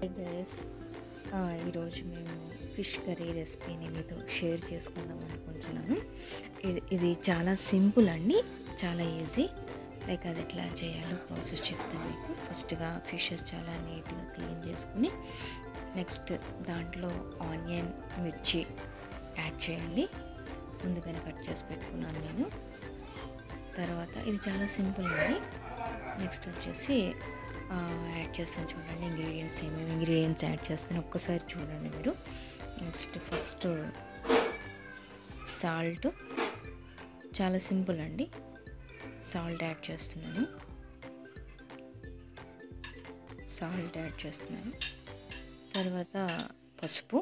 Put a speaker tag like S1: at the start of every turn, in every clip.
S1: guys ఈరోజు మేము fish curry రెసిపీని మీతో షేర్ చేసుకుందాం అనుకుంటున్నాను ఇది ఇది చాలా సింపుల్ అండి చాలా ఈజీ లైక్ అది ఎట్లా చేయాలో ప్రాసెస్ చెప్తాను మీకు ఫస్ట్గా ఫిషెస్ చాలా నీట్గా క్లీన్ చేసుకుని నెక్స్ట్ దాంట్లో ఆనియన్ మిర్చి యాడ్ చేయండి ముందుగానే కట్ చేసి పెట్టుకున్నాను నేను తర్వాత ఇది చాలా సింపుల్ అండి నెక్స్ట్ వచ్చేసి ఆ, యాడ్ చేస్తాను చూడండి ఇంగ్రీడియంట్స్ ఏమేమి ఇంగ్రీడియంట్స్ యాడ్ చేస్తాను ఒక్కసారి చూడండి మీరు నెక్స్ట్ ఫస్ట్ సాల్ట్ చాలా సింపుల్ అండి సాల్ట్ యాడ్ చేస్తున్నాను సాల్ట్ యాడ్ చేస్తున్నాను తర్వాత పసుపు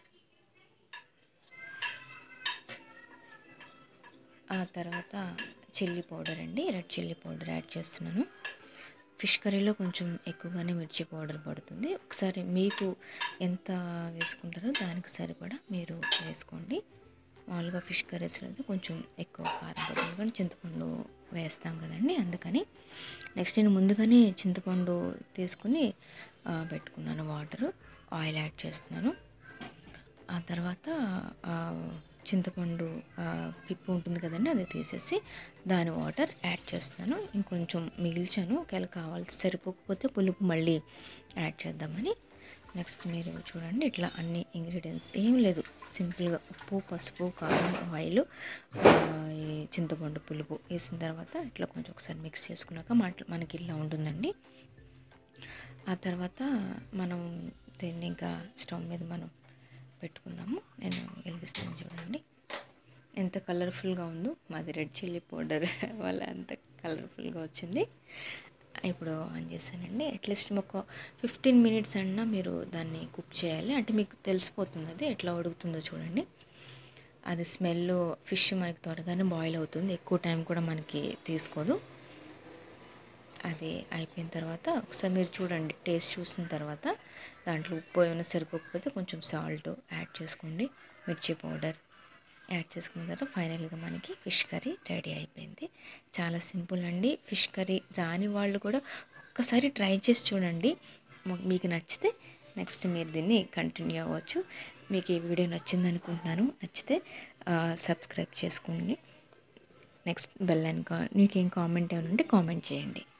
S1: ఆ తర్వాత చిల్లీ పౌడర్ అండి రెడ్ చిల్లీ పౌడర్ యాడ్ చేస్తున్నాను ఫిష్ కర్రీలో కొంచెం ఎక్కువగానే మిర్చి పౌడర్ పడుతుంది ఒకసారి మీకు ఎంత వేసుకుంటారో దానికి సరిపడా మీరు వేసుకోండి మామూలుగా ఫిష్ కర్రీస్లో అయితే కొంచెం ఎక్కువ కారం పడుతుంది కానీ చింతపండు వేస్తాం కదండి అందుకని నెక్స్ట్ నేను ముందుగానే చింతపండు తీసుకుని ఆ, పెట్టుకున్నాను వాటరు ఆయిల్ యాడ్ చేస్తున్నాను ఆ తర్వాత ఆ, చింతపండు ఆ, పిప్పు ఉంటుంది కదండి అది తీసేసి దాని వాటర్ యాడ్ చేస్తున్నాను ఇంకొంచెం మిగిల్చాను ఒకవేళ కావాలి సరిపోకపోతే పులుపు మళ్ళీ యాడ్ చేద్దామని నెక్స్ట్ మీరు చూడండి ఇట్లా అన్ని ఇంగ్రీడియంట్స్ ఏం లేదు సింపుల్గా ఉప్పు పసుపు కారం ఆయిల్ ఈ చింతపండు పులుపు వేసిన తర్వాత ఇట్లా కొంచెం ఒకసారి మిక్స్ చేసుకున్నాక మన- మనకి ఇలా ఉంటుందండి ఆ తర్వాత మనం దీన్ని ఇంకా స్టవ్ మీద మనం పెట్టుకుందాము నేను వెలిగిస్తాను చూడండి ఎంత కలర్ఫుల్గా ఉందో మాది రెడ్ చిల్లీ పౌడర్ వల్ల అంత కలర్ఫుల్గా వచ్చింది ఇప్పుడు ఆన్ చేశానండి అట్లీస్ట్ ఒక ఫిఫ్టీన్ మినిట్స్ అన్నా మీరు దాన్ని కుక్ చేయాలి అంటే మీకు తెలిసిపోతుంది అది ఎట్లా ఉడుకుతుందో చూడండి అది స్మెల్ ఫిష్ మనకి త్వరగానే బాయిల్ అవుతుంది ఎక్కువ టైం కూడా మనకి తీసుకోదు అది అయిపోయిన తర్వాత ఒకసారి మీరు చూడండి టేస్ట్ చూసిన తర్వాత దాంట్లో ఉప్పు ఏమైనా సరిపోకపోతే కొంచెం సాల్ట్ యాడ్ చేసుకోండి మిర్చి పౌడర్ యాడ్ చేసుకున్న తర్వాత ఫైనల్గా మనకి ఫిష్ కర్రీ రెడీ అయిపోయింది చాలా సింపుల్ అండి ఫిష్ కర్రీ రాని వాళ్ళు కూడా ఒక్కసారి ట్రై చేసి చూడండి మ- మీకు నచ్చితే నెక్స్ట్ మీరు దీన్ని కంటిన్యూ అవ్వచ్చు మీకు ఈ వీడియో నచ్చింది అనుకుంటున్నాను నచ్చితే సబ్స్క్రైబ్ చేసుకోండి నెక్స్ట్ బెల్ అని కా మీకు ఏం కామెంట్ ఏమైనా ఉంటే కామెంట్ చేయండి